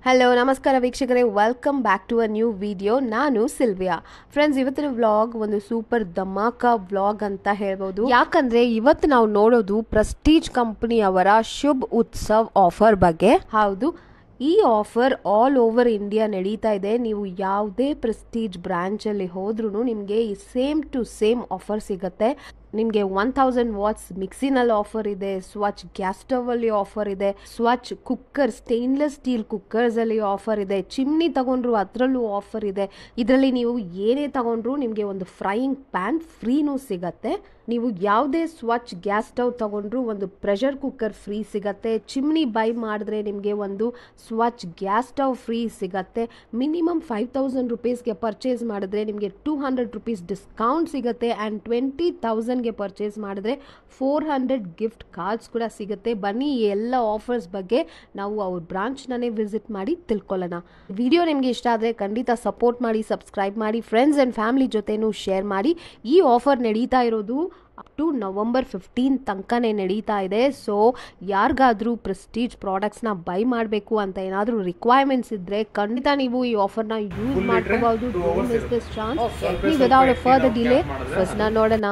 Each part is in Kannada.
ಹಲೋ ನಮಸ್ಕಾರ ವೀಕ್ಷಕರೇ welcome back to a new video ನಾನು ಸಿಲ್ವಿಯಾ ಫ್ರೆಂಡ್ಸ್ ಇವತ್ತಿನ ವ್ಲಾಗ್ ಒಂದು ಸೂಪರ್ ಧಮಾಕ ವ್ಲಾಗ್ ಅಂತ ಹೇಳ್ಬೋದು ಯಾಕಂದ್ರೆ ಇವತ್ತು ನಾವು ನೋಡೋದು ಪ್ರೆಸ್ಟೀಜ್ ಕಂಪನಿ ಅವರ ಶುಭ್ ಉತ್ಸವ್ ಆಫರ್ ಬಗ್ಗೆ ಹೌದು ಈ ಆಫರ್ ಆಲ್ ಓವರ್ ಇಂಡಿಯಾ ನಡೀತಾ ಇದೆ ನೀವು ಯಾವುದೇ ಪ್ರೆಸ್ಟೀಜ್ ಬ್ರಾಂಚಲ್ಲಿ ಹೋದ್ರೂ ನಿಮಗೆ ಈ ಸೇಮ್ ಟು ಸೇಮ್ ಆಫರ್ ಸಿಗುತ್ತೆ ನಿಮಗೆ ಒನ್ ತೌಸಂಡ್ ವಾಟ್ಸ್ ಮಿಕ್ಸಿನಲ್ಲಿ ಆಫರ್ ಇದೆ ಸ್ವಚ್ ಗ್ಯಾಸ್ ಸ್ಟವ್ ಅಲ್ಲಿ ಆಫರ್ ಇದೆ Svachh cooker stainless steel cookers ಅಲ್ಲಿ ಆಫರ್ ಇದೆ ಚಿಮ್ನಿ ತಗೊಂಡ್ರು ಅದರಲ್ಲೂ ಆಫರ್ ಇದೆ ಇದರಲ್ಲಿ ನೀವು ಏನೇ ತಗೊಂಡ್ರು ನಿಮಗೆ ಒಂದು ಫ್ರೈಯಿಂಗ್ ಪ್ಯಾನ್ ಫ್ರೀನೂ ಸಿಗತ್ತೆ ನೀವು ಯಾವುದೇ ಸ್ವಚ್ ಗ್ಯಾಸ್ ಸ್ಟವ್ ತಗೊಂಡ್ರು ಒಂದು ಪ್ರೆಷರ್ ಕುಕ್ಕರ್ ಫ್ರೀ ಸಿಗತ್ತೆ ಚಿಮ್ನಿ ಬೈ ಮಾಡಿದ್ರೆ ನಿಮಗೆ ಒಂದು ಸ್ವಚ್ ಗ್ಯಾಸ್ ಸ್ಟವ್ ಫ್ರೀ ಸಿಗತ್ತೆ ಮಿನಿಮಮ್ ಫೈವ್ ತೌಸಂಡ್ ರುಪೀಸ್ಗೆ ಪರ್ಚೇಸ್ ಮಾಡಿದ್ರೆ ನಿಮಗೆ ಟೂ ಹಂಡ್ರೆಡ್ ರುಪೀಸ್ ಡಿಸ್ಕೌಂಟ್ ಸಿಗುತ್ತೆ ಆ್ಯಂಡ್ ಟ್ವೆಂಟಿ ತೌಸಂಡ್ಗೆ ಪರ್ಚೇಸ್ ಮಾಡಿದ್ರೆ ಫೋರ್ ಹಂಡ್ರೆಡ್ ಗಿಫ್ಟ್ ಕಾರ್ಡ್ಸ್ ಕೂಡ ಸಿಗುತ್ತೆ ಬನ್ನಿ ಈ ಎಲ್ಲ ಆಫರ್ಸ್ ಬಗ್ಗೆ ನಾವು ಅವ್ರ ಬ್ರಾಂಚ್ನೇ ವಿಸಿಟ್ ಮಾಡಿ ತಿಳ್ಕೊಳ್ಳೋಣ ವಿಡಿಯೋ ನಿಮಗೆ ಇಷ್ಟ ಆದರೆ ಖಂಡಿತ ಸಪೋರ್ಟ್ ಮಾಡಿ ಸಬ್ಸ್ಕ್ರೈಬ್ ಮಾಡಿ ಫ್ರೆಂಡ್ಸ್ ಆ್ಯಂಡ್ ಫ್ಯಾಮಿಲಿ ಜೊತೆನೂ ಶೇರ್ ಮಾಡಿ ಈ ಆಫರ್ ನಡೀತಾ ಇರೋದು ಅಪ್ ಟು ನವಂಬರ್ ಫಿಫ್ಟೀನ್ ತನಕನೇ ನಡೀತಾ ಇದೆ ಸೊ ಯಾರಿಗಾದ್ರೂ ಪ್ರೆಸ್ಟೀಜ್ ಪ್ರಾಡಕ್ಟ್ಸ್ನ ಬೈ ಮಾಡಬೇಕು ಅಂತ ಏನಾದರೂ ರಿಕ್ವೈರ್ಮೆಂಟ್ಸ್ ಇದ್ದರೆ ಖಂಡಿತ ನೀವು ಈ ಆಫರ್ನ ಯೂಸ್ Full ಮಾಡ್ಕೋಬಹುದು litre, two hours ಮಿಸ್ ಇರುತ್ತೆ. ದಿಸ್ ಚಾನ್ಸ್ ಸ್ವಲ್ಪ ನೀವು ಸ್ವಲ್ಪ ವಿದೌಟ್ ಹೆಚ್ಚಿಗೆ ಫರ್ದರ್ ನಾವು ಡಿಲೇ cap ಮಾಡಿದ್ರೆ ಫಸ್ಟ್ ನಾನು ನೋಡೋಣ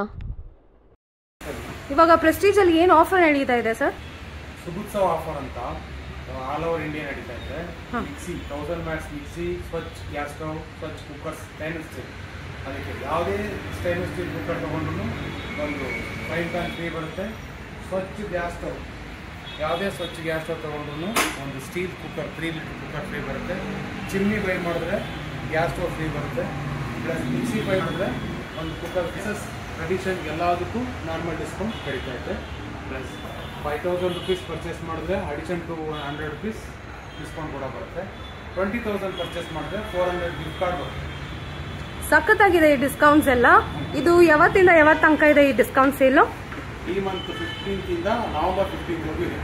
ಇವಾಗ ಪ್ರೆಸ್ಟೀಜ್ ಅಲ್ಲಿ ಏನು ಆಫರ್ ನಡೀತಾ ಇದೆ ಸರ್ ಸುಭುತ್ಸವ ಆಫರ್ ಅಂತ ಆಲ್ ಓವರ್ ಇಂಡಿಯಾ ನಡೀತಾ ಇದೆ mixie thousand watts mixie Svachh gas stove Svachh cooker stainless steel ಅದಕ್ಕೆ ಯಾವುದೇ ಸ್ಟೈನ್ಲೆಸ್ ಸ್ಟೀಲ್ ಕುಕ್ಕರ್ ತೊಗೊಂಡ್ರು ಒಂದು ಫ್ರೈಂಗ್ ಪ್ಯಾನ್ ಫ್ರೀ ಬರುತ್ತೆ ಸ್ವಚ್ ಗ್ಯಾಸ್ ಸ್ಟವ್ ಯಾವುದೇ ಸ್ವಚ್ಛ ಗ್ಯಾಸ್ ಸ್ಟವ್ ತೊಗೊಂಡ್ರು ಒಂದು steel cooker three litre cooker free ಬರುತ್ತೆ ಚಿಮ್ನಿ ಬೈ ಮಾಡಿದ್ರೆ ಗ್ಯಾಸ್ ಸ್ಟವ್ ಫ್ರೀ ಬರುತ್ತೆ ಪ್ಲಸ್ ಮಿಕ್ಸಿ ಬೈ ಮಾಡಿದ್ರೆ ಒಂದು ಕುಕ್ಕರ್ ಪೀಸಸ್ ಅಡಿಷನ್ ಎಲ್ಲದಕ್ಕೂ ನಾರ್ಮಲ್ ಡಿಸ್ಕೌಂಟ್ ಕಡಿತಾ ಇದೆ plus five thousand rupees purchase ಮಾಡಿದ್ರೆ addition two hundred rupees discount ಕೂಡ ಬರುತ್ತೆ ಟ್ವೆಂಟಿ ತೌಸಂಡ್ ಪರ್ಚೇಸ್ ಮಾಡಿದ್ರೆ ಫೋರ್ ಹಂಡ್ರೆಡ್ ಗಿಫ್ಟ್ ಕಾರ್ಡ್ ಬರುತ್ತೆ ಸಖತ್ತಾಗಿದೆ ಈ ಡಿಸ್ಕೌಂಟ್ಸ್ ಎಲ್ಲ ಇದು ಯಾವತ್ತಿಂದ ಯಾವತ್ತು ತನಕ ಇದೆ ಈ ಡಿಸ್ಕೌಂಟ್ ಸೇಲು ಈ ಮಂತ್ ಫಿಫ್ಟೀನ್ತಿಂದ ನವಂಬರ್ ಫಿಫ್ಟೀನ್ವರೆಗೂ ಇದೆ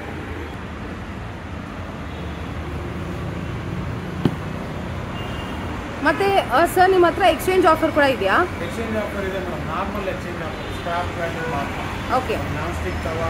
ಮತ್ತೆ ಸರ್ ನಿಮ್ಮ ಹತ್ರ ಎಕ್ಸ್ಚೇಂಜ್ ಆಫರ್ ಕೂಡ ಇದೆಯಾ ಎಕ್ಸ್ಚೇಂಜ್ ಆಫರ್ ಇದೆ madam normal exchange offer star brand ಮಾತ್ರ ಓಕೆ ನಾನ್ ಸ್ಟಿಕ್ ತವಾ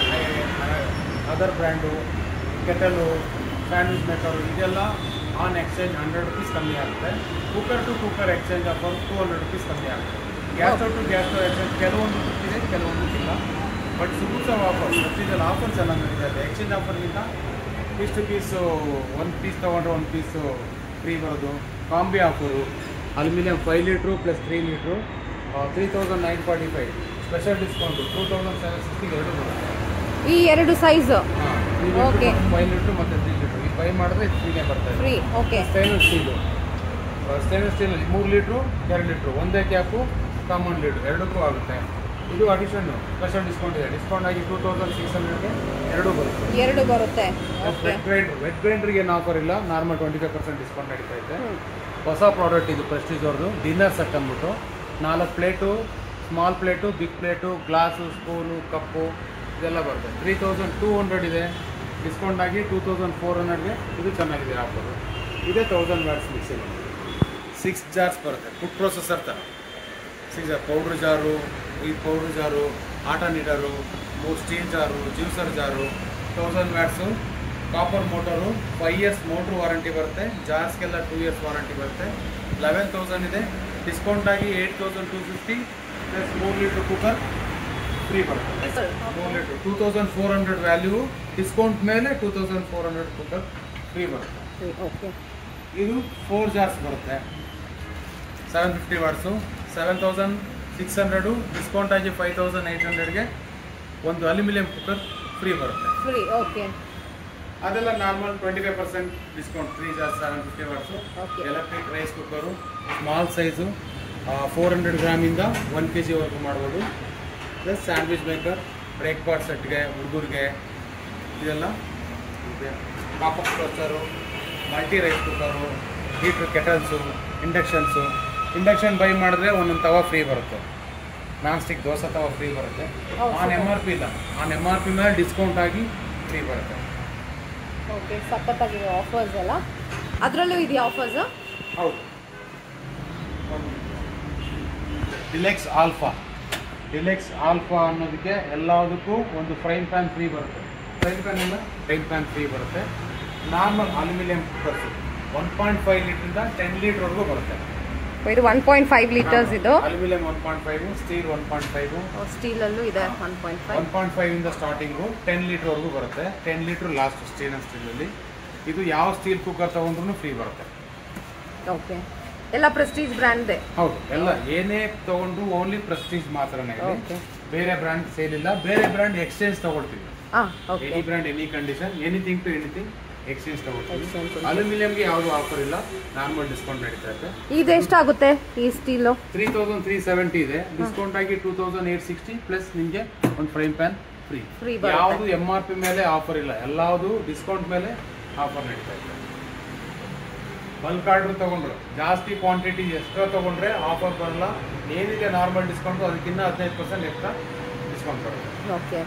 other brand kettle sandwich maker ಇದೆಲ್ಲ ಆನ್ ಎಕ್ಸ್ಚೇಂಜ್ ಹಂಡ್ರೆಡ್ ರುಪೀಸ್ ಕಮ್ಮಿ ಆಗುತ್ತೆ cooker to cooker exchange offer two hundred rupees ಕಮ್ಮಿ ಆಗುತ್ತೆ gas stove to gas stove exchange ಕೆಲವೊಂದು ಇದೆ ಕೆಲವೊಂದು ಇಲ್ಲ ಬಟ್ ಸುಗುತ್ಸವ ಆಫರ್ ಪ್ರತಿದಲ್ಲಿ ಆಫರ್ ಚೆನ್ನಾಗಿ ನಡೀತದೆ ಎಕ್ಸ್ಚೇಂಜ್ ಆಫರ್ಗಿಂತ ಪೀಸ್ ಟು ಪೀಸು ಒಂದು ಪೀಸ್ ತೊಗೊಂಡ್ರೆ ಒಂದು ಪೀಸು ಫ್ರೀ ಬರೋದು combi offer aluminium five litre plus three litre three thousand nine forty five special discount two thousand seven ಸಿಕ್ಸ್ಟಿಗೆ ಎರಡು ಬರುತ್ತೆ ಈ ಎರಡು ಸೈಜ್ Okay. ಫೈವ್ ಲೀಟ್ರ್ ಮತ್ತು ತ್ರೀ ಲೀಟ್ರ್ ಈ ಬೈ ಮಾಡಿದ್ರೆ ಇದು ಫ್ರೀನೇ ಬರ್ತಾ ಇದೆ free okay stainless steel stainless ಸ್ಟೀಲಲ್ಲಿ ಮೂರು ಲೀಟ್ರು ಎರಡು ಲೀಟ್ರು ಒಂದೇ ಕ್ಯಾಪು ಕಾಮನ್ ಲೀಟ್ರ್ ಎರಡಕ್ಕೂ ಆಗುತ್ತೆ ಇದು ಅಡಿಷನ್ನು ಸ್ಪೆಷಲ್ ಡಿಸ್ಕೌಂಟ್ ಇದೆ ಡಿಸ್ಕೌಂಟ್ ಆಗಿ ಟೂ ತೌಸಂಡ್ ಸಿಕ್ಸ್ ಹಂಡ್ರೆಡ್ಗೆ ಎರಡೂ ಬರುತ್ತೆ ಎರಡು ಬರುತ್ತೆ ಓಕೆ ವೆಟ್ ಗ್ರೈಂಡರ್ ವೆಟ್ ಗ್ರೈಂಡ್ರಿಗೆ ಏನು ಆಫರ್ ಇಲ್ಲ normal twenty five percent discount ನಡೀತಾ ಇದೆ ಹೊಸ ಪ್ರಾಡಕ್ಟ್ ಇದು ಪ್ರೆಸ್ಟೀಜ್ ಅವ್ರದ್ದು ಡಿನ್ನರ್ ಸೆಟ್ ಅಂದ್ಬಿಟ್ಟು ನಾಲ್ಕು plate small plate big plate glass spoon cup ಇದೆಲ್ಲ ಬರುತ್ತೆ ತ್ರೀ ತೌಸಂಡ್ ಟೂ ಹಂಡ್ರೆಡ್ ಇದೆ ಡಿಸ್ಕೌಂಟ್ ಆಗಿ ಟೂ ತೌಸಂಡ್ ಫೋರ್ ಹಂಡ್ರೆಡ್ಗೆ ಇದು ಚೆನ್ನಾಗಿದೆ ಆಫರು ಇದೇ thousand watts mixing six jars ಬರುತ್ತೆ ಫುಡ್ ಪ್ರೊಸೆಸರ್ ಥರ ಸಿಕ್ಸ್ ಪೌಡ್ರ್ ಜಾರು ಈ ಪೌಡ್ರ್ ಜಾರು ಆಟ ನೀಡರು ಮೂರು steel jar juicer jar thousand watts copper motor five years motor warranty ಬರುತ್ತೆ ಜಾರ್ಸ್ಗೆಲ್ಲ ಟೂ ಇಯರ್ಸ್ ವಾರಂಟಿ ಬರುತ್ತೆ ಲೆವೆನ್ ತೌಸಂಡ್ ಇದೆ ಡಿಸ್ಕೌಂಟ್ ಆಗಿ eight thousand two fifty plus ಮೂರು ಲೀಟ್ರ್ ಕುಕ್ಕರ್ ಫ್ರೀ ಬರುತ್ತೆ ಮೂರು litre two thousand four hundred value discount ಮೇಲೆ two thousand four hundred cooker free ಬರುತ್ತೆ ಓಕೆ ಇದು ಫೋರ್ ಜಾರ್ಸ್ ಬರುತ್ತೆ seven fifty watts seven thousand six hundred discount ಆಗಿ ಫೈವ್ ತೌಸಂಡ್ ಏಯ್ಟ್ ಹಂಡ್ರೆಡ್ಗೆ ಒಂದು ಅಲ್ಯೂಮಿನಿಯಂ ಕುಕ್ಕರ್ ಫ್ರೀ ಬರುತ್ತೆ ಫ್ರೀ ಓಕೆ ಅದೆಲ್ಲ normal twenty five percent discount three jars seven fifty watts Okay. Electric rice cooker small size four hundred ಗ್ರಾಮಿಂದ ಒನ್ ಕೆ ಜಿವರೆಗೂ ಮಾಡ್ಬೋದು ಪ್ಲಸ್ ಸ್ಯಾಂಡ್ವಿಚ್ ಮೇಕರ್ ಬ್ರೇಕ್ಫಾಸ್ಟ್ ಸೆಟ್ಗೆ ಹುಡುಗರಿಗೆ ಇದೆಲ್ಲ ಇದೆ pop up toaster multi rice cooker heater kettles inductions induction buy ಮಾಡಿದ್ರೆ ಒಂದೊಂದು ತವ ಫ್ರೀ ಬರುತ್ತೆ ನಾನ್ ಸ್ಟಿಕ್ ದೋಸೆ ತವ ಫ್ರೀ ಬರುತ್ತೆ Oh, on M R P ಇಲ್ಲ ಆನ್ ಎಮ್ ಆರ್ ಪಿ ಮೇಲೆ ಡಿಸ್ಕೌಂಟ್ ಆಗಿ ಫ್ರೀ ಬರುತ್ತೆ ಓಕೆ ಸಖತ್ತಾಗಿದೆ ಆಫರ್ಸ್ ಎಲ್ಲ ಅದರಲ್ಲೂ ಇದೆಯಾ ಆಫರ್ಸ್ ಹೌದು ಡಿಲೆಕ್ಸ್ ಆಲ್ಫಾ ಡಿಲೆಕ್ಸ್ ಆಲ್ಫಾ ಅನ್ನೋದಕ್ಕೆ ಎಲ್ಲದಕ್ಕೂ ಒಂದು ಫ್ರೈನ್ ಪ್ಯಾನ್ ಫ್ರೀ ಬರುತ್ತೆ ಫ್ರೈನ್ ಪ್ಯಾನ್ ಇಲ್ಲ ಫ್ರೈನ್ ಪ್ಯಾನ್ ಫ್ರೀ ಬರುತ್ತೆ normal aluminium cookers one point five ಲೀಟ್ರಿಂದ ಟೆನ್ ಲೀಟರ್ವರೆಗೂ ಬರುತ್ತೆ ಇದು ಒನ್ ಪಾಯಿಂಟ್ ಫೈವ್ ಲೀಟರ್ಸ್ ಇದು aluminium one point five steel one point five steel ಅಲ್ಲೂ ಇದೆ one point five one point five ಇಂದ ಸ್ಟಾರ್ಟಿಂಗು ಟೆನ್ ಲೀಟರ್ವರೆಗೂ ಬರುತ್ತೆ ಟೆನ್ ಲೀಟರ್ ಲಾಸ್ಟ್ ಸ್ಟೇನ್ಲೆಸ್ ಸ್ಟೀಲಲ್ಲಿ ಇದು ಯಾವ ಸ್ಟೀಲ್ ಕುಕ್ಕರ್ ತಗೊಂಡ್ರು ಫ್ರೀ ಬರುತ್ತೆ ಓಕೆ ಎಲ್ಲ ಪ್ರೆಸ್ಟೀಜ್ ಬ್ರ್ಯಾಂಡ್ದೆ ಹೌದು ಎಲ್ಲ ಏನೇ ತಗೊಂಡ್ರು ಓನ್ಲಿ ಪ್ರೆಸ್ಟೀಜ್ ಮಾತ್ರನೇ ಇದೆ Okay. ಬೇರೆ ಬ್ರ್ಯಾಂಡ್ ಸೇಲ್ ಇಲ್ಲ ಬೇರೆ ಬ್ರ್ಯಾಂಡ್ ಎಕ್ಸ್ಚೇಂಜ್ ತಗೊಳ್ತೀವಿ ಹಾಂ okay any brand any condition anything to anything exchange ತಗೊಳ್ತೀವಿ Exchange ಅಲ್ಯೂಮಿನಿಯಂಗೆ ಯಾವುದು ಆಫರ್ ಇಲ್ಲ ನಾರ್ಮಲ್ ಡಿಸ್ಕೌಂಟ್ ನಡೀತಾ ಇದೆ ಇದು ಎಷ್ಟಾಗುತ್ತೆ ಈ steel three thousand three seventy ಇದೆ ಡಿಸ್ಕೌಂಟ್ ಆಗಿ two thousand eight sixty plus ನಿಮಗೆ ಒಂದು ಫ್ರೈಮ್ ಪ್ಯಾನ್ ಫ್ರೀ Free ಬರುತ್ತೆ. ಯಾವುದು ಎಮ್ ಆರ್ ಪಿ ಮೇಲೆ ಆಫರ್ ಇಲ್ಲ ಎಲ್ಲಾವುದು ಡಿಸ್ಕೌಂಟ್ ಮೇಲೆ ಆಫರ್ ನಡೀತಾ ಇದೆ ಬಲ್ಕ್ ಆರ್ಡರ್ ತಗೊಂಡ್ರು ಜಾಸ್ತಿ ಕ್ವಾಂಟಿಟಿ ಎಕ್ಸ್ಟ್ರಾ ತಗೊಂಡ್ರೆ ಆಫರ್ ಬರಲ್ಲ ಏನಿದೆ ನಾರ್ಮಲ್ ಡಿಸ್ಕೌಂಟ್ ಅದಕ್ಕಿಂತ ಹದಿನೈದು ಪರ್ಸೆಂಟ್ ಎಕ್ಸ್ಟ್ರಾ ಡಿಸ್ಕೌಂಟ್ ಬರುತ್ತೆ ಓಕೆ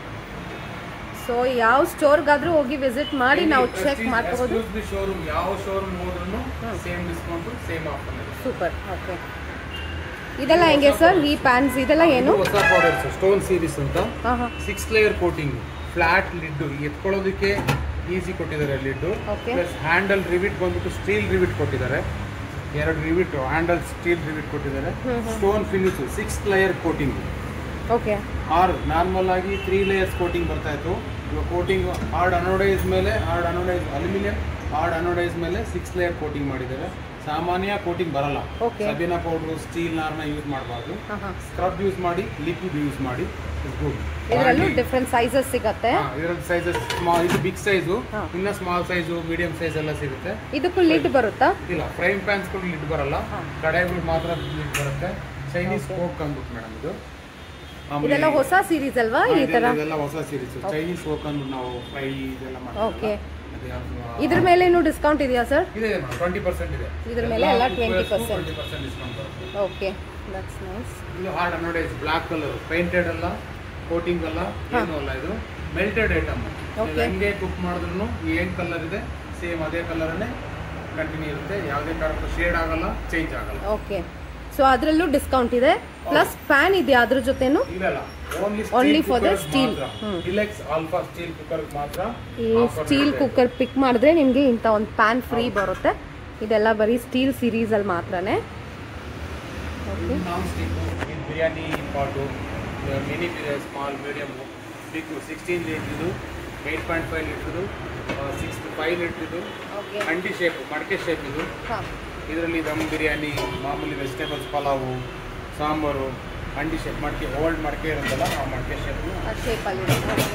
ಸೊ ಯಾವ ಸ್ಟೋರ್ಗಾದ್ರೂ ಹೋಗಿ ವಿಸಿಟ್ ಮಾಡಿ ನಾವು ಚೆಕ್ ಮಾಡ್ಕೋಬೋದು ಶೋರೂಮ್ ಯಾವ ಶೋರೂಮ್ ಹೋದ್ರೂ ಸೇಮ್ ಡಿಸ್ಕೌಂಟ್ ಸೇಮ್ ಆಫರ್ ಇದೆ ಸೂಪರ್ ಓಕೆ ಇದೆಲ್ಲ ಹೆಂಗೆ ಸರ್ ಈ ಪ್ಯಾನ್ಸ್ ಇದೆಲ್ಲ ಏನು ಇದು ಹೊಸ ಪ್ರಾಡಕ್ಟ್ಸ್ ಸ್ಟೋನ್ ಸೀರೀಸ್ ಅಂತ ಹಾಂ ಹಾಂ six layer coating flat lid ಎತ್ಕೊಳ್ಳೋದಕ್ಕೆ ಈಸಿ ಕೊಟ್ಟಿದ್ದಾರೆ lid Okay. Plus handle rivet ಬಂದ್ಬಿಟ್ಟು ಸ್ಟೀಲ್ ರಿವಿಟ್ ಕೊಟ್ಟಿದ್ದಾರೆ ಎರಡು ರಿವಿಟ್ ಹ್ಯಾಂಡಲ್ ಸ್ಟೀಲ್ ರಿವಿಟ್ ಕೊಟ್ಟಿದ್ದಾರೆ stone finish six layer coating okay or normal ಆಗಿ ತ್ರೀ ಲೇಯರ್ಸ್ ಕೋಟಿಂಗ್ ಬರ್ತಾ ಇತ್ತು ಇವಾಗ ಕೋಟಿಂಗ್ ಹಾರ್ಡ್ ಅನೋಡೈಸ್ ಮೇಲೆ hard anodise aluminium hard anodise ಮೇಲೆ ಸಿಕ್ಸ್ ಲೇಯರ್ ಕೋಟಿಂಗ್ ಮಾಡಿದ್ದಾರೆ ಸಾಮಾನ್ಯ ಕೋಟಿಂಗ್ ಬರಲ್ಲ Okay. ಸಬಿನ ಪೌಡ್ರು ಸ್ಟೀಲ್ ನಾರ್ನ ಯೂಸ್ ಮಾಡಬಾರ್ದು ಹಾಂ ಹಾಂ ಸ್ಕ್ರಬ್ ಯೂಸ್ ಮಾಡಿ ಲಿಕ್ವಿಡ್ ಯೂಸ್ ಮಾಡಿ ಗುಡ್ ಇದರಲ್ಲೂ ಡಿಫ್ರೆಂಟ್ ಸೈಜಸ್ ಸಿಗತ್ತೆ ಇದರಲ್ಲಿ ಸೈಜಸ್ ಸ್ಮಾಲ್ ಇದು ಬಿಗ್ ಸೈಜು ಹಾ. ಇನ್ನ ಸ್ಮಾಲ್ ಸೈಜು ಮೀಡಿಯಂ ಸೈಜ್ ಎಲ್ಲ ಸಿಗುತ್ತೆ ಇದಕ್ಕೂ ಲಿಡ್ ಬರುತ್ತಾ ಇಲ್ಲ ಫ್ರೈಮ್ ಪ್ಯಾನ್ಸ್ಗಳು ಲಿಡ್ ಬರಲ್ಲ ಹಾ. ಕಡೆಗಳು ಮಾತ್ರ ಲಿಡ್ ಬರುತ್ತೆ ಚೈನೀಸ್ ಸ್ಮೋಕ್ ಅಂದ್ಬಿಟ್ಟು ಮೇಡಮ್ ಇದು ಆಮೇಲೆ ಇದೆಲ್ಲ ಹೊಸ ಸೀರೀಸ್ ಅಲ್ವಾ ಹಾ, ಈ ತರ ಇದೆಲ್ಲ- ಇದೆಲ್ಲ ಹೊಸ ಸೀರೀಸ್ ಚೈನೀಸ್ ಸ್ಮೋಕ್ ಅಂದ್ಬಿಟ್ಟು ನಾವು ಫ್ರೈ ಇದೆಲ್ಲ Okay. ಮಾಡ್ತೀವಿ ಇದ್ರ ಮೇಲೆ ಏನು ಡಿಸ್ಕೌಂಟ್ ಇದೆಯಾ ಸರ್ ಇದೆ ಟ್ವೆಂಟಿ ಪರ್ಸೆಂಟ್ ಇದೆ ಇದ್ರ ಮೇಲೆ ಎಲ್ಲ 20% ಟ್ವೆಂಟಿ ಪರ್ಸೆಂಟ್ ಡಿಸ್ಕೌಂಟ್ ಬರುತ್ತೆ ಓಕೆ ದಟ್ಸ್ ನೈಸ್ ಇದು hard anodise black colour painted ಅಲ್ಲ ಕೋಟಿಂಗ್ ಅಲ್ಲ ಏನು ಅಲ್ಲ ಇದು ಮೆಲ್ಟೆಡ್ ಐಟಮ್ Okay. ಹೆಂಗೆ ಕುಕ್ ಮಾಡಿದ್ರು ಏನ್ ಕಲರ್ ಇದೆ ಸೇಮ್ ಅದೇ ಕಲರನ್ನೇ ಕಂಟಿನ್ಯೂ ಇರುತ್ತೆ ಯಾವುದೇ ಕಾರಣಕ್ಕೂ ಶೇಡ್ ಆಗಲ್ಲ ಚೇಂಜ್ ಆಗಲ್ಲ ಓಕೆ ಸೊ ಅದರಲ್ಲೂ ಡಿಸ್ಕೌಂಟ್ ಇದೆ ಪ್ಲಸ್ ಪ್ಯಾನ್ ಇದೆಯಾ ಅದ್ರ ಜೊತೆನು ಇವೆಲ್ಲ only Only for the steel. ಹ್ಮ್. ಡಿಲೆಕ್ಸ್ ಆಲ್ಫಾ ಸ್ಟೀಲ್ ಕುಕ್ಕರ್ ಮಾತ್ರ ಈ offer ಸ್ಟೀಲ್ ಇದೆ. ಕುಕ್ಕರ್ ಪಿಕ್ ಮಾಡಿದ್ರೆ ನಿಮಗೆ ಇಂಥ ಒಂದು ಪ್ಯಾನ್ ಫ್ರೀ ಬರುತ್ತೆ ಇದೆಲ್ಲ ಬರೀ ಸ್ಟೀಲ್ ಸೀರೀಸಲ್ಲಿ ಮಾತ್ರನೇ okay non stick biryani pot mini small medium big sixteen ಲೀಟ್ರದು ಏಯ್ಟ್ ಪಾಯಿಂಟ್ ಫೈವ್ ಲೀಟ್ರದು ಸಿಕ್ಸ್ ಫೈವ್ ಲೀಟ್ರದು ಓಕೆ ಅಂಡಿ ಶೇಪ್ ಮಡಕೆ ಶೇಪ್ ಇದು ಹಾಂ ಇದರಲ್ಲಿ ದಮ್ ಬಿರಿಯಾನಿ ಮಾಮೂಲಿ ವೆಜಿಟೇಬಲ್ಸ್ ಪಲಾವು ಸಾಂಬಾರು ಅಂಡಿ ಶೇಪ್ ಮಡಕೆ ಓಲ್ಡ್ ಮಡಕೆ ಇರುತ್ತಲ್ಲ ಆ ಮಡಕೆ ಶೇಪು ಆ ಶೇಪಲ್ಲಿ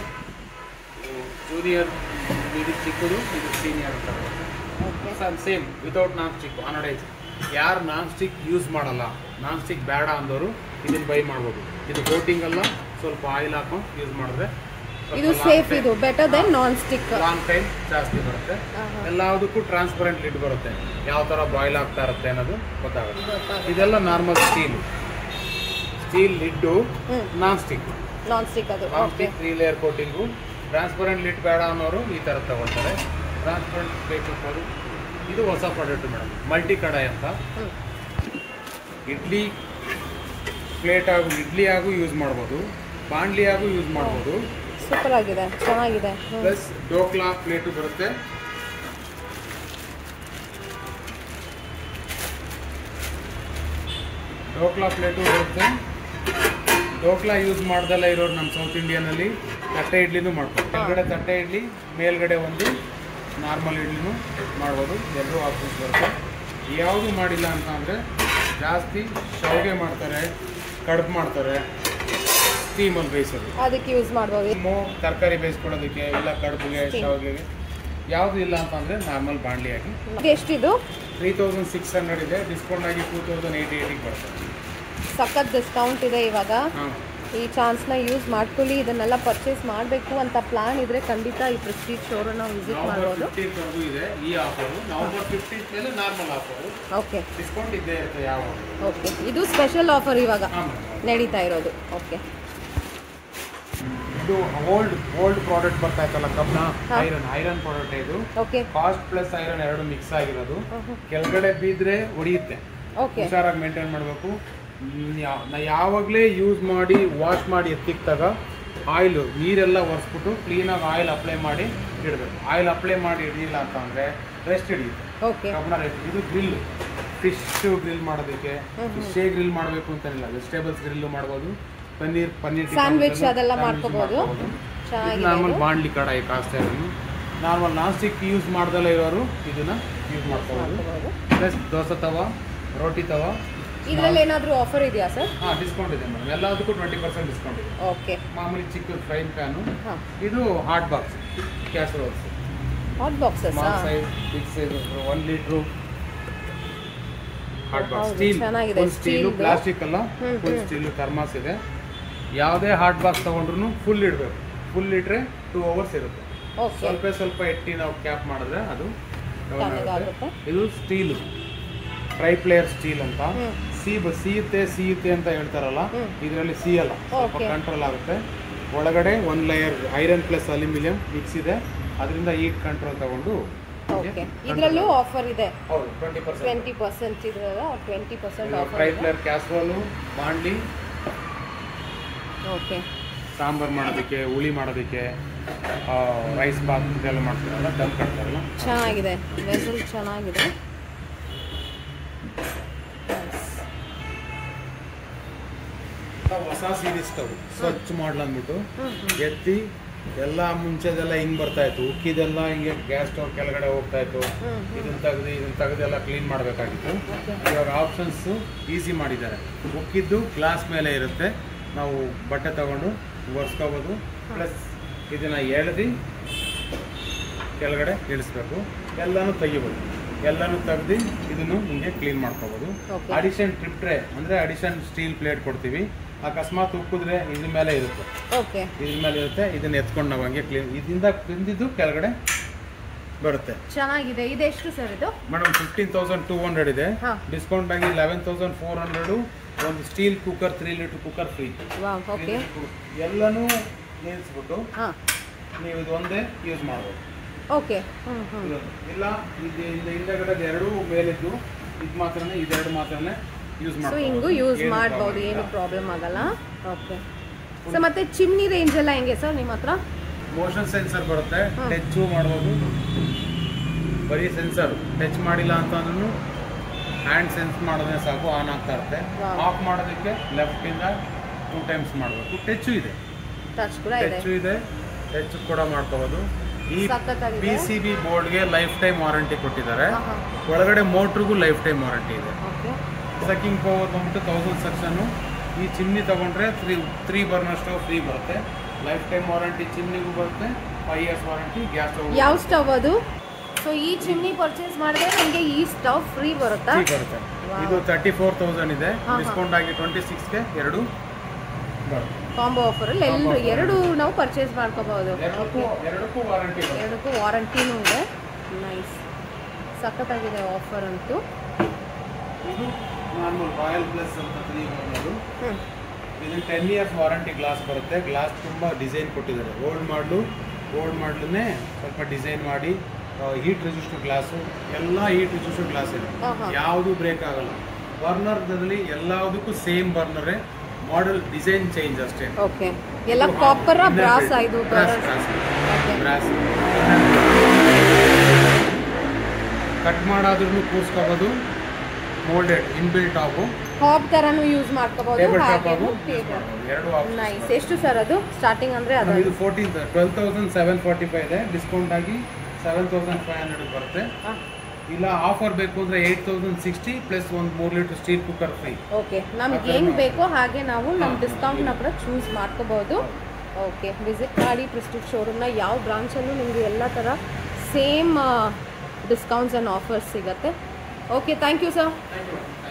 ಜೂನಿಯರ್ ಇದು ಚಿಕ್ಕದು ಇದು ಸೀನಿಯರ್ ಅಂತ okay same without non stick anodise ಯಾರು ನಾನ್ ಸ್ಟಿಕ್ ಯೂಸ್ ಮಾಡಲ್ಲ ನಾನ್ ಸ್ಟಿಕ್ ಬೇಡ ಅಂದವರು ಇದನ್ನ ಬೈ ಮಾಡ್ಬೋದು ಇದು ಕೋಟಿಂಗ್ ಅಲ್ಲ ಸ್ವಲ್ಪ ಆಯಿಲ್ ಹಾಕೊಂಡು ಯೂಸ್ ಮಾಡಿದ್ರೆ ಇದು ಸೇಫ್ ಇದು better then non stick long time ಜಾಸ್ತಿ ಬರುತ್ತೆ ಎಲ್ಲದಕ್ಕೂ ಟ್ರಾನ್ಸ್ಪರೆಂಟ್ ಲಿಡ್ ಬರುತ್ತೆ ಯಾವ ಥರ ಬಾಯ್ಲ್ ಆಗ್ತಾ ಇರುತ್ತೆ ಅನ್ನೋದು ಗೊತ್ತಾಗುತ್ತೆ ಇದೆಲ್ಲ ನಾರ್ಮಲ್ ಸ್ಟೀಲ್ ಸ್ಟೀಲ್ ಲಿಡ್ಡು ಹ್ಮ್. ನಾನ್ ಸ್ಟಿಕ್ ನಾನ್ ಸ್ಟಿಕ್ ಅದು non okay stick three layer coating transparent lid ಬೇಡ ಅನ್ನೋರು ಈ ಥರ ತಗೊಳ್ತಾರೆ ಟ್ರಾನ್ಸ್ಪರೆಂಟ್ ಬೇಕು ಅನ್ನೋರು ಇದು ಹೊಸ ಪ್ರಾಡಕ್ಟ್ ಮೇಡಮ್ ಮಲ್ಟಿ ಕಡಾಯಿ ಅಂತ ಹ್ಮ್. ಇಡ್ಲಿ ಪ್ಲೇಟ್ ಆಗು ಇಡ್ಲಿ ಆಗು ಯೂಸ್ ಮಾಡ್ಬೋದು ಬಾಂಡ್ಲಿ ಆಗು ಯೂಸ್ ಮಾಡ್ಬೋದು ಸೂಪರ್ ಆಗಿದೆ ಚೆನ್ನಾಗಿದೆ ಹ್ಮ್. ಪ್ಲಸ್ ಡೋಕ್ಲಾ ಪ್ಲೇಟು ಬರುತ್ತೆ ಡೋಕ್ಲಾ ಪ್ಲೇಟು ಬರುತ್ತೆ ಡೋಕ್ಲಾ ಯೂಸ್ ಮಾಡ್ದಲ್ಲ ಇರೋರು ನಮ್ಮ ಸೌತ್ ಇಂಡಿಯನಲ್ಲಿ ತಟ್ಟೆ ಇಡ್ಲಿನೂ ಮಾಡ್ಬೋದು ಕೆಳಗಡೆ ತಟ್ಟೆ ಇಡ್ಲಿ ಮೇಲ್ಗಡೆ ಒಂದು ನಾರ್ಮಲ್ ಇಡ್ಲಿನೂ ಮಾಡ್ಬೋದು ಎಲ್ಲರೂ ಆಪ್ಷನ್ಸ್ ಬರುತ್ತೆ ಯಾವುದು ಮಾಡಿಲ್ಲ ಅಂತ ಅಂದರೆ ಜಾಸ್ತಿ ಶಾವಿಗೆ ಮಾಡ್ತಾರೆ ಕಡುಬು ಮಾಡ್ತಾರೆ ಸ್ಟೀಮಲ್ಲಿ ಬೇಯಿಸೋದು ಅದಕ್ಕೆ ಯೂಸ್ ಮಾಡ್ಬೋದು ಮೋ ತರಕಾರಿ ಬೇಯಿಸ್ಕೊಳ್ಳೋದಕ್ಕೆ ಇಲ್ಲ ಕಡುಬಿಗೆ Steam. ಶಾವಿಗೆಗೆ ಯಾವುದು ಇಲ್ಲ ಅಂತಂದರೆ ನಾರ್ಮಲ್ ಬಾಂಡ್ಲಿ ಆಗಿ ಇದು ಎಷ್ಟಿದು ತ್ರೀ ತೌಸಂಡ್ ಸಿಕ್ಸ್ ಹಂಡ್ರೆಡ್ ಇದೆ ಡಿಸ್ಕೌಂಟ್ ಆಗಿ ಟೂ ತೌಸಂಡ್ ಏಯ್ಟಿ ಏಯ್ಟಿಗೆ ಬರ್ತದೆ ಸಖತ್ ಡಿಸ್ಕೌಂಟ್ ಇದೆ ಇವಾಗ ಹಾಂ ಈ ಚಾನ್ಸ್ನ ಯೂಸ್ ಮಾಡ್ಕೊಳ್ಳಿ ಇದನ್ನೆಲ್ಲ ಪರ್ಚೇಸ್ ಮಾಡಬೇಕು ಅಂತ ಪ್ಲಾನ್ ಇದ್ರೆ ಖಂಡಿತ ಈ ಪ್ರೆಸ್ಟೀಜ್ ಶೋರೂಮ್ನ ವಿಸಿಟ್ ನವಂಬರ್ ಮಾಡ್ಬೋದು ಫಿಫ್ಟೀನ್ತ್ವರೆಗೂ ಇದೆ ಈ ಆಫರು ನವಂಬರ್ ಫಿಫ್ಟೀನ್ತ್ ಮೇಲೆ ನಾರ್ಮಲ್ ಆಫರು ಓಕೆ ಡಿಸ್ಕೌಂಟ್ ಇದ್ದೇ ಇರುತ್ತೆ ಯಾವಾಗ ಓಕೆ ಇದು ಸ್ಪೆಷಲ್ ಆಫರ್ ಇವಾಗ ಹಾಂ ನಡೀತಾ ಇರೋದು ಓಕೆ ಇದು ಓಲ್ಡ್ ಓಲ್ಡ್ ಪ್ರಾಡಕ್ಟ್ ಬರ್ತಾ ಇತ್ತಲ್ಲ ಕಬ್ನ ಹಾ. ಐರನ್ ಐರನ್ ಪ್ರಾಡಕ್ಟ್ ಇದು ಓಕೆ ಕಾಸ್ಟ್ ಪ್ಲಸ್ ಐರನ್ ಎರಡು ಮಿಕ್ಸ್ ಆಗಿರೋದು ಕೆಳಗಡೆ ಬಿದ್ದರೆ ಹೊಡಿಯುತ್ತೆ ಓಕೆ ಹುಷಾರಾಗಿ ಮೇಂಟೈನ್ ಮಾಡಬೇಕು ನಾ ಯಾವಾಗಲೇ ಯೂಸ್ ಮಾಡಿ ವಾಶ್ ಮಾಡಿ ಎತ್ತಿಕ್ತಾಗ ಆಯಿಲ್ ನೀರೆಲ್ಲ ಒರೆಸ್ಬಿಟ್ಟು ಕ್ಲೀನಾಗಿ ಆಯಿಲ್ ಅಪ್ಲೈ ಮಾಡಿ ಇಡಬೇಕು ಆಯಿಲ್ ಅಪ್ಲೈ ಮಾಡಿ ಹಿಡಿಯಿಲ್ಲ ಅಂತ ಅಂದರೆ ರೆಸ್ಟ್ ಹಿಡಿಯುತ್ತೆ ಓಕೆ ಕಬ್ಬಣ ರೆಸ್ಟ್ ಇದು ಗ್ರಿಲ್ ಫಿಶ್ ಗ್ರಿಲ್ ಮಾಡೋದಕ್ಕೆ ಫಿಶೇ ಗ್ರಿಲ್ ಮಾಡಬೇಕು ಅಂತಾನಿಲ್ಲ ವೆಜಿಟೇಬಲ್ಸ್ ಗ್ರಿಲ್ ಮಾಡ್ಬೋದು ಪನ್ನೀರ್ ಪನ್ನೀರ್ ಟಿಕ್ಕಾ Sandwich ಮಸಾಲ, ಅದೆಲ್ಲ sandwich ಮಾಡ್ಕೋಬೋದು. ಮಾಡ್ಕೋಬೋದು. ಚೆನ್ನಾಗಿದೆ ಇದು ನಾರ್ಮಲ್ ಇದು. ಬಾಂಡ್ಲಿ ಕಡಾಯಿ ಕಾಸ್ತಾ ಇರೋದು ನಾರ್ಮಲ್ ನಾನ್ ಸ್ಟಿಕ್ ಯೂಸ್ ಮಾಡ್ದಲ್ಲ ಇರೋರು ಇದನ್ನ ಯೂಸ್ ಮಾಡ್ಕೋಬೋದು ಮಾಡ್ಕೋಬೋದು. ಪ್ಲಸ್ ದೋಸೆ ತವ ರೋಟಿ ತವ ಇದರಲ್ಲಿ ಏನಾದರೂ ಆಫರ್ ಇದೆಯಾ ಸರ್ ಹಾಂ ಡಿಸ್ಕೌಂಟ್ ಇದೆ ಮೇಡಮ್ ಎಲ್ಲದಕ್ಕೂ ಟ್ವೆಂಟಿ ಪರ್ಸೆಂಟ್ ಡಿಸ್ಕೌಂಟ್ ಇದೆ ಓಕೆ ಮಾಮೂಲಿ ಚಿಕ್ಕ ಫ್ರೈನ್ ಪ್ಯಾನು ಹಾಂ ಇದು hot box casseroles hot boxes small size big size one litre hot box ಹೌದು, ಸ್ಟೀಲ್ ಚೆನ್ನಾಗಿದೆ, ಫುಲ್ ಸ್ಟೀಲು steel ದು. ಪ್ಲಾಸ್ಟಿಕ್ ಅಲ್ಲ ಹ್ಮ್, ಫುಲ್ ಹ್ಮ್. ಸ್ಟೀಲು ಥರ್ಮಾಸ್ ಇದೆ ಯಾವುದೇ ಹಾಟ್ ಬಾಕ್ಸ್ ತಗೊಂಡ್ರು ಫುಲ್ ಇಡಬೇಕು ಫುಲ್ ಇಟ್ರೆ ಟೂ ಅವರ್ಸ್ ಇರುತ್ತೆ ಓಕೆ ಸ್ವಲ್ಪ ಸ್ವಲ್ಪ ಎಟ್ಟಿ ನಾವು ಕ್ಯಾಪ್ ಮಾಡಿದ್ರೆ ಅದು down ತಣ್ಣಗಾಗುತ್ತೆ. ಆಗುತ್ತೆ. ಇದು ಸ್ಟೀಲ್ ಟ್ರೈ ಪ್ಲೇಯರ್ ಸ್ಟೀಲ್ ಅಂತ ಹ್ಮ್. ಸಿ ಸೀಯುತ್ತೆ ಸೀಯುತ್ತೆ ಅಂತ ಹೇಳ್ತಾರಲ್ಲ ಹ್ಮ್. ಇದರಲ್ಲಿ ಸಿಯಲ್ಲ ಸ್ವಲ್ಪ Okay. ಕಂಟ್ರೋಲ್ ಆಗುತ್ತೆ ಒಳಗಡೆ ಒಂದು layer iron plus aluminium mix ಇದೆ ಅದರಿಂದ ಹೀಟ್ ಕಂಟ್ರೋಲ್ ತಗೊಂಡು ಓಕೆ ಇದರಲ್ಲೂ ಆಫರ್ ಇದೆ ಹೌದು ಟ್ವೆಂಟಿ ಪರ್ಸೆಂಟ್ ಟ್ವೆಂಟಿ ಪರ್ಸೆಂಟ್ ಇದ್ರಲ್ಲ ಟ್ವೆಂಟಿ ಪರ್ಸೆಂಟ್ ಆಫರ್ ಫ್ರೈ ಇದೆ ಪ್ಲೇಯರ್ ಕ್ಯಾಸ್ರೋಲು ಬಾಂಡ್ಲಿ ಓಕೆ ಸಾಂಬಾರ್ ಮಾಡೋದಕ್ಕೆ ಹುಳಿ ಮಾಡೋದಕ್ಕೆ ರೈಸ್ ಬಾತ್ ಇದೆಲ್ಲ ಮಾಡ್ತಾರಲ್ಲ ದಮ್ ಕಟ್ತಾರಲ್ಲ ಚೆನ್ನಾಗಿದೆ ವೆಸಲ್ ಚೆನ್ನಾಗಿದೆ Nice. ನಾವು ಹೊಸ ಸೀರೀಸ್ ಸ್ಟವ್ ಸ್ವಚ್ಛ ಮಾಡ್ಲ ಅಂದ್ಬಿಟ್ಟು ಎತ್ತಿ ಎಲ್ಲ ಮುಂಚೆದೆಲ್ಲ ಹಿಂಗ್ ಬರ್ತಾ ಇತ್ತು ಉಕ್ಕಿದೆಲ್ಲ ಹಿಂಗೆ ಗ್ಯಾಸ್ ಸ್ಟವ್ ಕೆಳಗಡೆ ಹೋಗ್ತಾ ಇತ್ತು ಹ್ಮ್, ಇದನ್ನ ತೆಗ್ದು ಇದನ್ನ ತೆಗೆದೆಲ್ಲ ಕ್ಲೀನ್ ಮಾಡಬೇಕಾಗಿತ್ತು ಇವಾಗ ಆಪ್ಷನ್ಸ್ ಈಸಿ ಮಾಡಿದ್ದಾರೆ ಉಕ್ಕಿದ್ದು ಗ್ಲಾಸ್ ಮೇಲೆ ಇರುತ್ತೆ ನಾವು ಬಟ್ಟೆ ತಗೊಂಡು ಒರೆಸ್ಕೋಬೋದು ಪ್ಲಸ್ ಇದನ್ನ ಎಳೆದು ಕೆಳಗಡೆ ಇಳಿಸ್ಬೇಕು ಎಲ್ಲಾನು ತೆಗಿಬೋದು ಎಲ್ಲಾನು ತೆಗ್ದು ಇದನ್ನು ಹಿಂಗೆ ಕ್ಲೀನ್ ಮಾಡ್ಕೋಬೋದು Okay. ಅಡಿಷನ್ ಟ್ರಿಪ್ ಟ್ರೇ ಅಂದ್ರೆ ಅಡಿಷನ್ ಸ್ಟೀಲ್ ಪ್ಲೇಟ್ ಕೊಡ್ತೀವಿ ಅಕಸ್ಮಾತ್ ಉಕ್ಕಿದ್ರೆ ಇದ್ರ ಮೇಲೆ ಇರುತ್ತೆ ಓಕೆ ಇದ್ರ ಮೇಲೆ ಇರುತ್ತೆ ಇದನ್ನ ಎತ್ಕೊಂಡು ನಾವು ಹಂಗೆ ಕ್ಲೀನ್ ಇದರಿಂದ ತಿಂದಿದ್ದು ಕೆಳಗಡೆ ಬರುತ್ತೆ ಚೆನ್ನಾಗಿದೆ ಇದೆಷ್ಟು ಸರ್ ಇದು madam fifteen thousand two hundred ಇದೆ ಹಾ. ಡಿಸ್ಕೌಂಟ್ ಆಗಿ ಲೆವೆನ್ ತೌಸಂಡ್ ಫೋರ್ ಹಂಡ್ರೆಡು ಒಂದು steel cooker three litre cooker free wow okay ಎಲ್ಲನೂ ನಿಲ್ಲಿಸ್ಬಿಟ್ಟು ಹಾಂ ನೀವು ಇದು ಒಂದೇ ಯೂಸ್ ಮಾಡ್ಬೋದು ಓಕೆ ಹ್ಞೂ ಹ್ಞೂ ಇದು ಇಲ್ಲ ಇದು ಇದು ಹಿಂದಗಡೆ ಎರಡೂ ಮೇಲಿದ್ದು ಇದು ಮಾತ್ರನೇ ಇದೆರಡು ಮಾತ್ರನೇ ಯೂಸ್ ಸೊ ಮಾಡ್ಬೋದು ಹಿಂಗೂ ಯೂಸ್ ಏನು ಮಾಡ್ಬೋದು problem ಏನು ಇಲ್ಲ. ಪ್ರಾಬ್ಲಮ್ ಆಗಲ್ಲ ಓಕೆ ಸೊ ಮತ್ತೆ ಚಿಮ್ನಿ ರೇಂಜ್ ಎಲ್ಲ ಹೆಂಗೆ ಸರ್ ನಿಮ್ಮ ಹತ್ರ ಮೋಷನ್ ಸೆನ್ಸರ್ ಬರುತ್ತೆ ಹ್ಮ್. ಟಚ್ಚು ಮಾಡ್ಬೋದು ಬರೀ ಸೆನ್ಸರ್ ಟಚ್ ಮಾಡಿಲ್ಲ ಅಂತಂದ್ರೂ ಹ್ಯಾಂಡ್ ಸೆನ್ಸ್ ಮಾಡಿದ್ರೆ ಸಾಕು ಆನ್ ಆಗ್ತಾ ಇರುತ್ತೆ Wow. ಆಫ್ ಮಾಡೋದಕ್ಕೆ ಲೆಫ್ಟಿಂದ ಟೂ ಟೈಮ್ಸ್ ಮಾಡಬೇಕು ಟಚ್ಚು ಇದೆ ಟಚ್ ಕೂಡ ಇದೆ ಟಚ್ಚು ಇದೆ ಟಚ್ ಕೂಡ ಮಾಡ್ಕೋಬೋದು ಈ ಸಖತ್ತಾಗಿದೆ. ಪಿ ಸಿ ಬಿ ಬೋರ್ಡ್ಗೆ ಲೈಫ್ ಟೈಮ್ ವಾರಂಟಿ ಕೊಟ್ಟಿದ್ದಾರೆ ಆಹಾ. ಒಳಗಡೆ ಮೋಟ್ರಿಗೂ ಲೈಫ್ ಟೈಮ್ ವಾರಂಟಿ ಇದೆ ಓಕೆ ಸಕ್ಕಿಂಗ್ ಪವರ್ ಬಂದ್ಬಿಟ್ಟು ತೌಸಂಡ್ ಸೆಕ್ಷನ್ನು ಈ ಚಿಮ್ನಿ ತಗೊಂಡ್ರೆ three three burner stove free ಬರುತ್ತೆ ಲೈಫ್ ಟೈಮ್ ವಾರಂಟಿ ಚಿಮ್ನಿಗೂ ಬರುತ್ತೆ five years warranty gas stove ಯಾವ ಸ್ಟವ್ ಅದು ಸೊ ಈ ಚಿಮ್ನಿ ಪರ್ಚೇಸ್ ಮಾಡಿದ್ರೆ ನಿಮಗೆ ಈ ಸ್ಟವ್ ಫ್ರೀ ಬರುತ್ತಾ ಫ್ರೀ ಬರುತ್ತೆ Wow. ಇದು ತರ್ಟಿ ಫೋರ್ ತೌಸಂಡ್ ಇದೆ ಹಾ, ಹಾ. ಡಿಸ್ಕೌಂಟ್ ಆಗಿ ಟ್ವೆಂಟಿ ಸಿಕ್ಸ್ಗೆ ಎರಡು ಬರುತ್ತೆ ಕಾಂಬೋ ಆಫರಲ್ಲಿ Combo ಎಲ್ಲರೂ offer. ಎರಡು ನಾವು ಪರ್ಚೇಸ್ ಮಾಡ್ಕೋಬಹುದು ಎರಡಕ್ಕೂ ಎರಡಕ್ಕೂ ವಾರಂಟಿ ಬರುತ್ತೆ ಎರಡಕ್ಕೂ ವಾರಂಟಿನೂ ಇದೆ ನೈಸ್ ಸಖತ್ತಾಗಿದೆ ಆಫರ್ ಅಂತೂ ಇದು ನಾರ್ಮಲ್ ರಾಯಲ್ ಪ್ಲಸ್ ಅಂತ ತ್ರೀ ಬರ್ನರು ಹ್ಞೂ ಇದನ್ನು ಟೆನ್ ಇಯರ್ಸ್ ವಾರಂಟಿ ಗ್ಲಾಸ್ ಬರುತ್ತೆ ಗ್ಲಾಸ್ ತುಂಬ ಡಿಸೈನ್ ಕೊಟ್ಟಿದ್ದಾರೆ ಓಲ್ಡ್ ಮಾಡಲು ಓಲ್ಡ್ ಮಾಡಲನ್ನೇ ಸ್ವಲ್ಪ ಡಿಸೈನ್ ಮಾಡಿ ಹೀಟ್ ರೆಸಿಸ್ಟರ್ ಗ್ಲಾಸು ಎಲ್ಲ ಹೀಟ್ ರೆಸಿಸ್ಟರ್ ಗ್ಲಾಸ್ ಇದೆ ಆಹಾ. ಯಾವುದು ಬ್ರೇಕ್ ಆಗಲ್ಲ ಬರ್ನರ್ದಲ್ಲಿ ಎಲ್ಲದಕ್ಕೂ ಸೇಮ್ ಬರ್ನರೇ ಮಾಡೆಲ್ ಡಿಸೈನ್ ಚೇಂಜ್ ಅಷ್ಟೇ ಓಕೆ ಎಲ್ಲ ಕಾಪರ ಬ್ರಾಸ್ ಇದು ಬ್ರಾಸ್ ಕಟ್ ಮಾಡಾದ್ರೂ ಕೂರ್ಸ್ಕೋಬೋದು ಮೋಲ್ಡೆಡ್ ಇನ್ಬಿಲ್ಟ್ ಆಗು ಹಾಬ್ ತರನು ಯೂಸ್ ಮಾಡ್ಕೋಬಹುದು ಟೇಬಲ್ ಟಾಪ್ ಹಾಗೆ ಆಗು ಎರಡು options. ನೈಸ್ ಎಷ್ಟು ಸರ್ ಅದು ಸ್ಟಾರ್ಟಿಂಗ್ ಅಂದ್ರೆ ಅದು ಇದು fourteen twelve thousand seven forty five ಇದೆ ಡಿಸ್ಕೌಂಟ್ ಆಗಿ ಸೆವೆನ್ ತೌಸಂಡ್ ಫೈವ್ ಹಂಡ್ರೆಡ್ ಬರುತ್ತೆ ಇಲ್ಲ ಆಫರ್ ಬೇಕು ಅಂದರೆ ಏಯ್ಟ್ ತೌಸಂಡ್ ಸಿಕ್ಸ್ಟಿ ಪ್ಲಸ್ ಒಂದು ಮೂರು litre steel cooker free okay ನಮ್ಗೆ ಏನು ಬೇಕೋ ಹಾಗೆ ನಾವು ನಮ್ಮ ಡಿಸ್ಕೌಂಟ್ನ ಕೂಡ ಚೂಸ್ ಮಾಡ್ಕೋಬಹುದು ಓಕೆ ವಿಸಿಟ್ ಮಾಡಿ ಪ್ರೆಸ್ಟಿಜ್ ಶೋರೂಮ್ನ ಯಾವ ಬ್ರಾಂಚಲ್ಲೂ ನಿಮಗೆ ಎಲ್ಲ ಥರ ಸೇಮ್ ಡಿಸ್ಕೌಂಟ್ಸ್ ಆ್ಯಂಡ್ ಆಫರ್ಸ್ ಸಿಗುತ್ತೆ okay thank you sir thank you